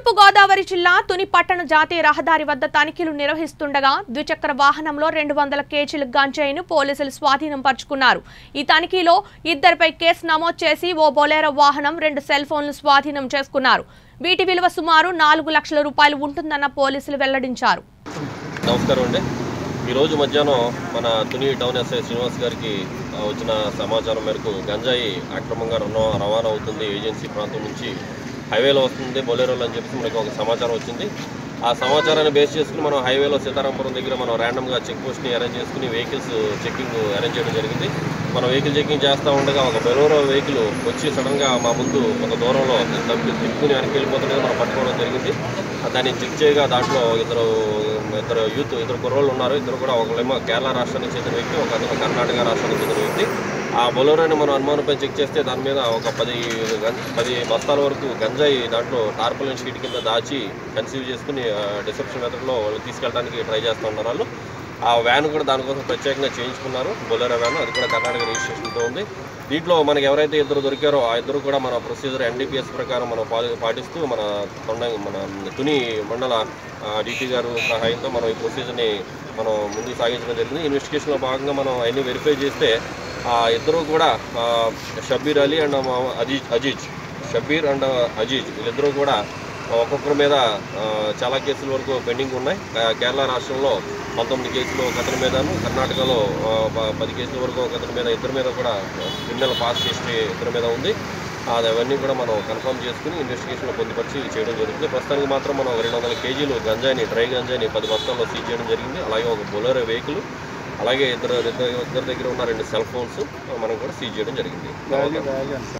తూర్పు గోదావరి జిల్లా తుని పట్టణ జాతీయ రహదారి వద్ద తనిఖీలు నిర్వహిస్తుండగా ద్విచక్ర వాహనంలో రెండు వందల కేజీల గంజాయిను పోలీసులు స్వాధీనం పరుచుకున్నారు ఈ తనిఖీలో ఇద్దరిపై కేసు నమోదు చేసి ఓ బొలేరో వాహనం రెండు సెల్ ఫోన్లు స్వాధీనం చేసుకున్నారు వీటి విలువ సుమారు నాలుగు లక్షల రూపాయలు ఉంటుందన్న పోలీసులు వెల్లడించారు నమస్కారం అండి ఈరోజు మధ్యాహ్నం మన తుని టౌన్ ఎస్ఐ శ్రీనివాస్ గారికి ఆ, వచ్చిన సమాచారం మేరకు గంజాయి అక్రమంగా రవాణా రవాణా అవుతుంది ఏజెన్సీ ప్రాంతం నుంచి హైవేలో వస్తుంది బొలేరోలో అని చెప్పేసి మనకి ఒక సమాచారం వచ్చింది ఆ సమాచారాన్ని బేస్ చేసుకుని మనం హైవేలో సీతారాంపురం దగ్గర మనం ర్యాండమ్గా చెక్ పోస్ట్ని అరేంజ్ చేసుకుని వెహికల్స్ చెక్కింగ్ అరేంజ్ చేయడం జరిగింది మనం వెహికల్ చెక్కింగ్ చేస్తూ ఉండగా ఒక బెలోరో వెహికల్ వచ్చి సడన్గా మా ముందు కొంత దూరంలో తప్పి తిప్పుకుని వెనక్కి వెళ్ళిపోతుండగా మనం పట్టుకోవడం జరిగింది దాన్ని చెక్ చేయగా దాంట్లో ఇద్దరు ఇద్దరు యూత్ ఇద్దరు కుర్రోళ్ళు ఉన్నారు ఇద్దరు కూడా ఒకళ్ళేమో కేరళ రాష్ట్రానికి చెందిన వ్యక్తి ఒక అతను కర్ణాటక రాష్ట్రానికి చెందిన వ్యక్తి ఆ బొలోరోని మనం అనుమానంపై చెక్ చేస్తే దాని మీద ఒక పది గం- పది బస్తాల వరకు గంజాయి దాంట్లో టార్పలిన్ షీట్ కింద దాచి కన్సీవ్ చేసుకుని డిసెప్షన్ మెథడ్లో వాళ్ళు తీసుకెళ్ళడానికి ట్రై చేస్తూ ఉన్నారు వాళ్ళు ఆ వ్యాన్ కూడా దానికోసం ప్రత్యేకంగా చేయించుకున్నారు బొలెరో వ్యాన్ అది కూడా కర్ణాటక రిజిస్ట్రేషన్తో ఉంది దీంట్లో మనకి ఎవరైతే ఇద్దరు దొరికారో ఆ ఇద్దరు కూడా మన ప్రొసీజర్ ఎన్డీపీఎస్ ప్రకారం మనం పా- పాటిస్తూ మన తొండ మన తుని మండల డీటీ గారు సహాయంతో మనం ఈ ప్రొసీజర్ని మనం ముందుకు సాగించడం జరిగింది ఇన్వెస్టిగేషన్లో భాగంగా మనం అవన్నీ వెరిఫై చేస్తే ఆ ఇద్దరు కూడా ఆ, షబ్బీర్ అలీ అండ్ అజీజ్ అజీజ్ షబ్బీర్ అండ్ అజీజ్ వీళ్ళిద్దరూ కూడా ఒక్కొక్కరి మీద ఆ, చాలా కేసుల వరకు పెండింగ్ ఉన్నాయి కే- కేరళ రాష్ట్రంలో పంతొమ్మిది కేసులు ఒక అతని మీదను కర్ణాటకలో ఆ, ప- పది కేసుల వరకు ఒక అతని మీద ఇద్దరి మీద కూడా క్రిమినల్ పాస్ హిస్టరీ ఇద్దరి మీద ఉంది అది అవన్నీ కూడా మనం కన్ఫర్మ్ చేసుకుని ఇన్వెస్టిగేషన్లో పొందుపరిచి చేయడం జరుగుతుంది ప్రస్తుతానికి మాత్రం మనం ఒక రెండు వందల కేజీలు గంజాయిని డ్రై గంజాయిని పది బస్తాల్లో సీజ్ చేయడం జరిగింది అలాగే ఒక బొలెరో వెహికల్ అలాగే ఇద్దరు ఇద్దరు ఇద్దరి దగ్గర ఉన్న రెండు సెల్ ఫోన్స్ మనం కూడా సీజ్ చేయడం జరిగింది